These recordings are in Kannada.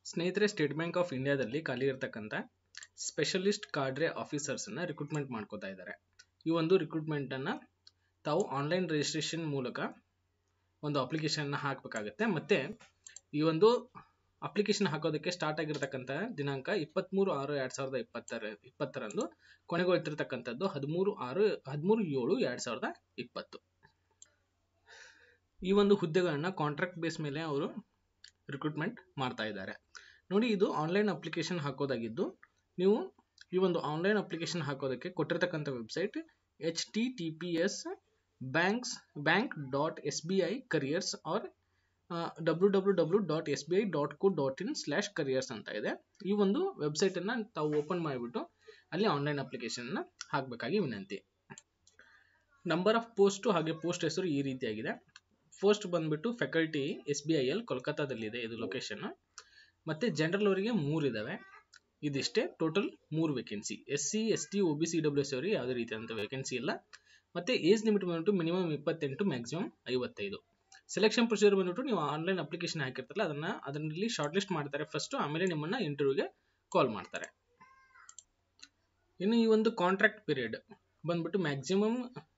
ಸ್ನೇಹಿತರೆ ಸ್ಟೇಟ್ ಬ್ಯಾಂಕ್ ಆಫ್ ಇಂಡಿಯಾದಲ್ಲಿ ಖಾಲಿ ಇರತಕ್ಕಂಥ ಸ್ಪೆಷಲಿಸ್ಟ್ ಕಾರ್ಡ್ರೆ ಆಫೀಸರ್ಸನ್ನು ರಿಕ್ರೂಟ್ಮೆಂಟ್ ಮಾಡ್ಕೋತಾ ಇದ್ದಾರೆ ಈ ಒಂದು ರಿಕ್ರೂಟ್ಮೆಂಟನ್ನು ತಾವು ಆನ್ಲೈನ್ ರಿಜಿಸ್ಟ್ರೇಷನ್ ಮೂಲಕ ಒಂದು ಅಪ್ಲಿಕೇಶನ್ನ ಹಾಕಬೇಕಾಗತ್ತೆ ಮತ್ತು ಈ ಒಂದು ಅಪ್ಲಿಕೇಶನ್ ಹಾಕೋದಕ್ಕೆ ಸ್ಟಾರ್ಟ್ ಆಗಿರ್ತಕ್ಕಂಥ ದಿನಾಂಕ ಇಪ್ಪತ್ತ್ಮೂರು ಆರು ಎರಡು ಸಾವಿರದ ಇಪ್ಪತ್ತರ ಇಪ್ಪತ್ತರಂದು ಕೊನೆಗೊಳ್ತಿರ್ತಕ್ಕಂಥದ್ದು ಹದಿಮೂರು ಆರು ಹದಿಮೂರು ಏಳು ಎರಡು ಸಾವಿರದ ಇಪ್ಪತ್ತು ಈ ಒಂದು ಹುದ್ದೆಗಳನ್ನು ಕಾಂಟ್ರಾಕ್ಟ್ ಬೇಸ್ ಮೇಲೆ ಅವರು ರಿಕ್ರೂಟ್ಮೆಂಟ್ ಮಾಡ್ತಾ ಇದ್ದಾರೆ ನೋಡಿ ಇದು ಆನ್ಲೈನ್ ಅಪ್ಲಿಕೇಶನ್ ಹಾಕೋದಾಗಿದ್ದು ನೀವು ಈ ಒಂದು ಆನ್ಲೈನ್ ಅಪ್ಲಿಕೇಶನ್ ಹಾಕೋದಕ್ಕೆ ಕೊಟ್ಟಿರ್ತಕ್ಕಂಥ website H T T P S banks bank dot S B I careers or W W W dot S B I dot co dot in slash careers ಅಂತ ಇದೆ ಈ ಒಂದು ವೆಬ್ಸೈಟನ್ನು ತಾವು ಓಪನ್ ಮಾಡಿಬಿಟ್ಟು ಅಲ್ಲಿ ಆನ್ಲೈನ್ ಅಪ್ಲಿಕೇಶನ್ನ ಹಾಕಬೇಕಾಗಿ ವಿನಂತಿ ನಂಬರ್ ಆಫ್ ಪೋಸ್ಟು ಹಾಗೆ ಪೋಸ್ಟ್ ಹೆಸರು ಈ ರೀತಿಯಾಗಿದೆ ಫಸ್ಟ್ ಬಂದ್ಬಿಟ್ಟು faculty S B I L ಕೋಲ್ಕತ್ತಾದಲ್ಲಿದೆ ಇದು ಲೊಕೇಶನ್ ಮತ್ತು ಜನರಲ್ ಅವರಿಗೆ ಮೂರು ಇದ್ದಾವೆ ಇದಿಷ್ಟೇ ಟೋಟಲ್ ಮೂರು vacancy S C S T O B C W S ಅವರಿಗೆ ಯಾವುದೇ ರೀತಿಯಾದಂಥ ವೇಕೆನ್ಸಿ ಇಲ್ಲ ಮತ್ತು ಏಜ್ ಲಿಮಿಟ್ ಬಂದ್ಬಿಟ್ಟು ಮಿನಿಮಮ್ ಇಪ್ಪತ್ತೆಂಟು ಮ್ಯಾಕ್ಸಿಮಮ್ ಐವತ್ತೈದು ಸೆಲೆಕ್ಷನ್ ಪ್ರೊಸೀಜರ್ ಬಂದ್ಬಿಟ್ಟು ನೀವು ಆನ್ಲೈನ್ ಅಪ್ಲಿಕೇಶನ್ ಹಾಕಿರ್ತಾರಲ್ಲ ಅದನ್ನು ಅದರಲ್ಲಿ ಶಾರ್ಟ್ ಲಿಸ್ಟ್ ಮಾಡ್ತಾರೆ ಫಸ್ಟು ಆಮೇಲೆ ನಿಮ್ಮನ್ನು ಇಂಟರ್ವ್ಯೂಗೆ ಕಾಲ್ ಮಾಡ್ತಾರೆ ಇನ್ನು ಈ ಒಂದು ಕಾಂಟ್ರಾಕ್ಟ್ ಪೀರಿಯಡ್ ಬಂದ್ಬಿಟ್ಟು ಮ್ಯಾಕ್ಸಿಮಮ್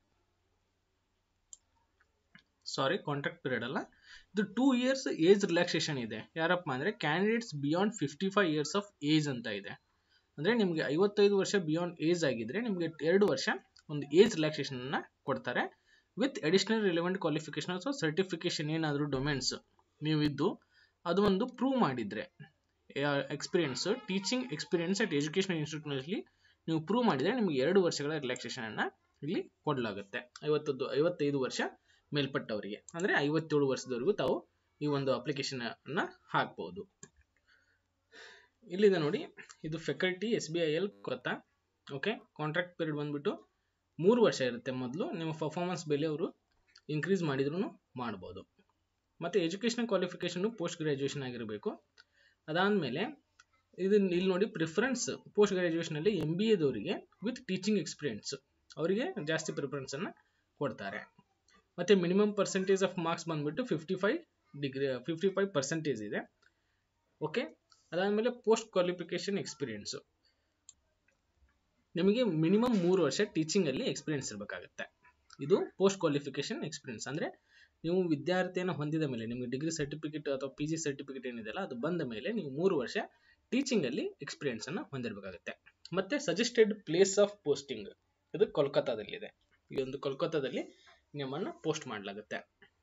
ಸಾರಿ ಕಾಂಟ್ರಾಕ್ಟ್ ಪೀರಿಯಡ್ ಅಲ್ಲ ಇದು ಟೂ ಇಯರ್ಸ್ ಏಜ್ ರಿಲ್ಯಾಕ್ಸೇಷನ್ ಇದೆ ಯಾರಪ್ಪ ಅಂದರೆ candidates beyond fifty five years of age ಅಂತ ಇದೆ ಅಂದರೆ ನಿಮಗೆ ಐವತ್ತೈದು ವರ್ಷ ಬಿಯಾಂಡ್ ಏಜ್ ಆಗಿದ್ರೆ ನಿಮಗೆ ಎರಡು ವರ್ಷ ಒಂದು ಏಜ್ ರಿಲ್ಯಾಕ್ಸೇಷನನ್ನು ಕೊಡ್ತಾರೆ with additional relevant qualification so certification ಏನಾದರೂ ಡೊಮೆನ್ಸ್ ನೀವಿದ್ದು ಅದು ಒಂದು ಪ್ರೂವ್ ಮಾಡಿದರೆ experience teaching experience at education ಇನ್ಸ್ಟಿಟ್ಯೂಟ್ನಲ್ಲಿ ನೀವು ಪ್ರೂವ್ ಮಾಡಿದರೆ ನಿಮಗೆ ಎರಡು ವರ್ಷಗಳ ರಿಲ್ಯಾಕ್ಸೇಷನನ್ನು ಇಲ್ಲಿ ಕೊಡಲಾಗುತ್ತೆ ಐವತ್ತದ್ದು ಐವತ್ತೈದು ವರ್ಷ ಮೇಲ್ಪಟ್ಟವರಿಗೆ ಅಂದರೆ ಐವತ್ತೇಳು ವರ್ಷದವರೆಗೂ ತಾವು ಈ ಒಂದು ಅಪ್ಲಿಕೇಶನನ್ನು ಹಾಕ್ಬೋದು ಇಲ್ಲಿದೆ ನೋಡಿ ಇದು faculty S B I L ಕೊತ್ತ ಓಕೆ ಕಾಂಟ್ರಾಕ್ಟ್ ಪೀರಿಯಡ್ ಬಂದ್ಬಿಟ್ಟು ಮೂರು ವರ್ಷ ಇರುತ್ತೆ ಮೊದಲು ನಿಮ್ಮ ಪರ್ಫಾರ್ಮೆನ್ಸ್ ಬೆಲೆ ಅವರು ಇನ್ಕ್ರೀಸ್ ಮಾಡಿದ್ರೂ ಮಾಡ್ಬೋದು ಮತ್ತು ಎಜುಕೇಷನಲ್ ಕ್ವಾಲಿಫಿಕೇಷನು ಪೋಸ್ಟ್ ಗ್ರ್ಯಾಜುಯೇಷನ್ ಆಗಿರಬೇಕು ಅದಾದಮೇಲೆ ಇದು ಇಲ್ಲಿ ನೋಡಿ ಪ್ರಿಫರೆನ್ಸ್ ಪೋಸ್ಟ್ ಗ್ರ್ಯಾಜುಯೇಷನಲ್ಲಿ ಎಮ್ ಬಿ ಎದವರಿಗೆ ವಿತ್ ಟೀಚಿಂಗ್ ಎಕ್ಸ್ಪೀರಿಯನ್ಸ್ ಅವರಿಗೆ ಜಾಸ್ತಿ ಪ್ರಿಫರೆನ್ಸನ್ನು ಕೊಡ್ತಾರೆ ಮತ್ತು ಮಿನಿಮಮ್ ಪರ್ಸೆಂಟೇಜ್ ಆಫ್ ಮಾರ್ಕ್ಸ್ ಬಂದುಬಿಟ್ಟು fifty five degree fifty five percentage ಇದೆ ಓಕೆ ಅದಾದಮೇಲೆ ಪೋಸ್ಟ್ ಕ್ವಾಲಿಫಿಕೇಷನ್ ಎಕ್ಸ್ಪೀರಿಯನ್ಸು ನಿಮಗೆ ಮಿನಿಮಮ್ ಮೂರು ವರ್ಷ ಟೀಚಿಂಗಲ್ಲಿ ಎಕ್ಸ್ಪೀರಿಯನ್ಸ್ ಇರಬೇಕಾಗುತ್ತೆ ಇದು ಪೋಸ್ಟ್ ಕ್ವಾಲಿಫಿಕೇಷನ್ ಎಕ್ಸ್ಪೀರಿಯನ್ಸ್ ಅಂದರೆ ನೀವು ವಿದ್ಯಾರ್ಥಿಯನ್ನು ಹೊಂದಿದ ಮೇಲೆ ನಿಮಗೆ ಡಿಗ್ರಿ ಸರ್ಟಿಫಿಕೇಟ್ ಅಥವಾ ಪಿ ಜಿ ಸರ್ಟಿಫಿಕೇಟ್ ಏನಿದೆಯಲ್ಲ ಅದು ಬಂದ ಮೇಲೆ ನೀವು ಮೂರು ವರ್ಷ ಟೀಚಿಂಗಲ್ಲಿ ಎಕ್ಸ್ಪೀರಿಯನ್ಸನ್ನು ಹೊಂದಿರಬೇಕಾಗುತ್ತೆ ಮತ್ತು ಸಜೆಸ್ಟೆಡ್ ಪ್ಲೇಸ್ ಆಫ್ ಪೋಸ್ಟಿಂಗ್ ಇದು ಕೋಲ್ಕತ್ತಾದಲ್ಲಿದೆ ಈ ಒಂದು ಕೋಲ್ಕತ್ತಾದಲ್ಲಿ ನಿಮ್ಮನ್ನು ಪೋಸ್ಟ್ ಮಾಡಲಾಗುತ್ತೆ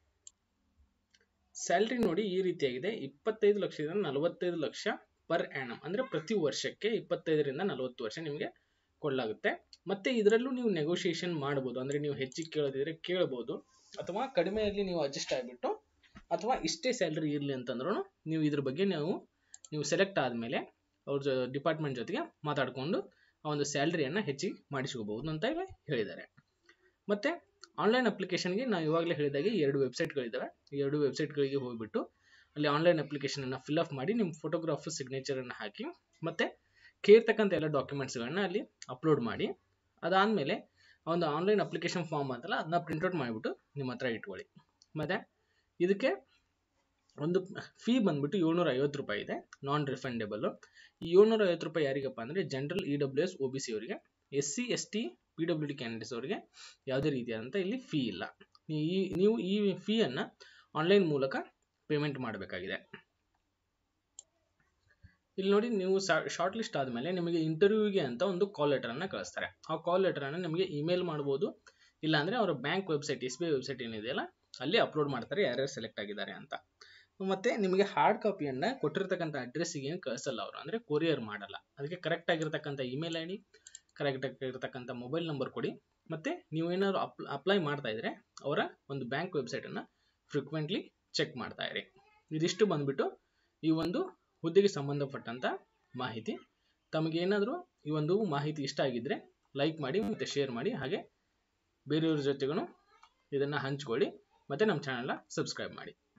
ಸ್ಯಾಲ್ರಿ ನೋಡಿ ಈ ರೀತಿಯಾಗಿದೆ ಇಪ್ಪತ್ತೈದು ಲಕ್ಷದಿಂದ ನಲವತ್ತೈದು ಲಕ್ಷ ಪರ್ ಆ್ಯನಮ್ ಅಂದರೆ ಪ್ರತಿ ವರ್ಷಕ್ಕೆ ಇಪ್ಪತ್ತೈದರಿಂದ ನಲವತ್ತು ವರ್ಷ ನಿಮಗೆ ಕೊಡಲಾಗುತ್ತೆ ಮತ್ತು ಇದರಲ್ಲೂ ನೀವು ನೆಗೋಷಿಯೇಷನ್ ಮಾಡ್ಬೋದು ಅಂದರೆ ನೀವು ಹೆಚ್ಚಿಗೆ ಕೇಳೋದಿದ್ರೆ ಕೇಳ್ಬೋದು ಅಥವಾ ಕಡಿಮೆಯಲ್ಲಿ ನೀವು ಅಡ್ಜಸ್ಟ್ ಆಗಿಬಿಟ್ಟು ಅಥವಾ ಇಷ್ಟೇ ಸ್ಯಾಲ್ರಿ ಇರಲಿ ಅಂತಂದ್ರೂ ನೀವು ಇದ್ರ ಬಗ್ಗೆ ನೀವು ನೀವು ಸೆಲೆಕ್ಟ್ ಆದಮೇಲೆ ಅವ್ರ ಡಿಪಾರ್ಟ್ಮೆಂಟ್ ಜೊತೆಗೆ ಮಾತಾಡಿಕೊಂಡು ಆ ಒಂದು ಸ್ಯಾಲ್ರಿಯನ್ನು ಹೆಚ್ಚಿಗೆ ಮಾಡಿಸ್ಕೋಬಹುದು ಅಂತ ಹೇಳಿದ್ದಾರೆ ಮತ್ತು ಆನ್ಲೈನ್ ಅಪ್ಲಿಕೇಶನ್ಗೆ ನಾವು ಇವಾಗಲೇ ಹೇಳಿದಾಗೆ ಎರಡು ವೆಬ್ಸೈಟ್ಗಳಿದ್ದಾವೆ ಈ ಎರಡು ವೆಬ್ಸೈಟ್ಗಳಿಗೆ ಹೋಗಿಬಿಟ್ಟು ಅಲ್ಲಿ ಆನ್ಲೈನ್ ಅಪ್ಲಿಕೇಶನನ್ನು ಫಿಲ್ಅಪ್ ಮಾಡಿ ನಿಮ್ಮ ಫೋಟೋಗ್ರಾಫ್ ಸಿಗ್ನೇಚರನ್ನು ಹಾಕಿ ಮತ್ತು ಕೇರ್ತಕ್ಕಂಥ ಎಲ್ಲ ಡಾಕ್ಯುಮೆಂಟ್ಸ್ಗಳನ್ನ ಅಲ್ಲಿ ಅಪ್ಲೋಡ್ ಮಾಡಿ ಅದಾದಮೇಲೆ ಒಂದು ಆನ್ಲೈನ್ ಅಪ್ಲಿಕೇಶನ್ ಫಾರ್ಮ್ ಅಂತಲ್ಲ ಅದನ್ನ ಪ್ರಿಂಟ್ಔಟ್ ಮಾಡಿಬಿಟ್ಟು ನಿಮ್ಮ ಹತ್ರ ಇಟ್ಕೊಳ್ಳಿ ಮತ್ತು ಇದಕ್ಕೆ ಒಂದು ಫೀ ಬಂದ್ಬಿಟ್ಟು ಏಳ್ನೂರ ಐವತ್ತು ರೂಪಾಯಿ ಇದೆ ನಾನ್ ರಿಫಂಡೇಬಲ್ಲು ಈ ಏಳ್ನೂರ ಐವತ್ತು ರೂಪಾಯಿ ಯಾರಿಗಪ್ಪ ಅಂದರೆ general E W S O B C ಅವರಿಗೆ S C S T P W D candidates ಅವರಿಗೆ ಯಾವುದೇ ರೀತಿಯಾದಂಥ ಇಲ್ಲಿ ಫೀ ಇಲ್ಲ ಈ ನೀವು ಈ ಫೀಯನ್ನು ಆನ್ಲೈನ್ ಮೂಲಕ ಪೇಮೆಂಟ್ ಮಾಡಬೇಕಾಗಿದೆ ಇಲ್ಲಿ ನೋಡಿ ನೀವು ಶಾರ್ಟ್ ಲಿಸ್ಟ್ ಆದಮೇಲೆ ನಿಮಗೆ ಇಂಟರ್ವ್ಯೂಗೆ ಅಂತ ಒಂದು ಕಾಲ್ ಲೆಟರನ್ನು ಕಳಿಸ್ತಾರೆ ಆ ಕಾಲ್ ಲೆಟರನ್ನು ನಿಮಗೆ ಇಮೇಲ್ ಮಾಡ್ಬೋದು ಇಲ್ಲಾಂದರೆ ಅವರ bank website S B I website ಏನಿದೆಯಲ್ಲ ಅಲ್ಲಿ ಅಪ್ಲೋಡ್ ಮಾಡ್ತಾರೆ ಯಾರ್ಯಾರು ಸೆಲೆಕ್ಟ್ ಆಗಿದ್ದಾರೆ ಅಂತ ಮತ್ತು ನಿಮಗೆ ಹಾರ್ಡ್ ಕಾಪಿಯನ್ನು ಕೊಟ್ಟಿರ್ತಕ್ಕಂಥ ಅಡ್ರೆಸ್ಸಿಗೆ ಏನು ಕಳಿಸಲ್ಲ ಅವರು ಅಂದರೆ ಕೊರಿಯರ್ ಮಾಡಲ್ಲ ಅದಕ್ಕೆ ಕರೆಕ್ಟ್ ಆಗಿರ್ತಕ್ಕಂಥ ಇಮೇಲ್ ಐ ಡಿ ಕರೆಕ್ಟ್ ಆಗಿರ್ತಕ್ಕಂಥ ಮೊಬೈಲ್ ನಂಬರ್ ಕೊಡಿ ಮತ್ತು ನೀವೇನಾದ್ರು ಅಪ್ ಅಪ್ಲೈ ಮಾಡ್ತಾ ಇದ್ರೆ ಅವರ ಒಂದು ಬ್ಯಾಂಕ್ ವೆಬ್ಸೈಟನ್ನು ಫ್ರೀಕ್ವೆಂಟ್ಲಿ ಚೆಕ್ ಮಾಡ್ತಾ ಇರಿ ಇದಿಷ್ಟು ಬಂದುಬಿಟ್ಟು ಈ ಒಂದು ಹುದ್ದೆಗೆ ಸಂಬಂಧಪಟ್ಟಂಥ ಮಾಹಿತಿ ತಮಗೇನಾದರೂ ಈ ಒಂದು ಮಾಹಿತಿ ಇಷ್ಟ ಆಗಿದ್ದರೆ ಲೈಕ್ ಮಾಡಿ ಮತ್ತು ಶೇರ್ ಮಾಡಿ ಹಾಗೆ ಬೇರೆಯವ್ರ ಜೊತೆಗೂ ಇದನ್ನು ಹಂಚ್ಕೊಳ್ಳಿ ಮತ್ತು ನಮ್ಮ ಚಾನಲ್ನ ಸಬ್ಸ್ಕ್ರೈಬ್ ಮಾಡಿ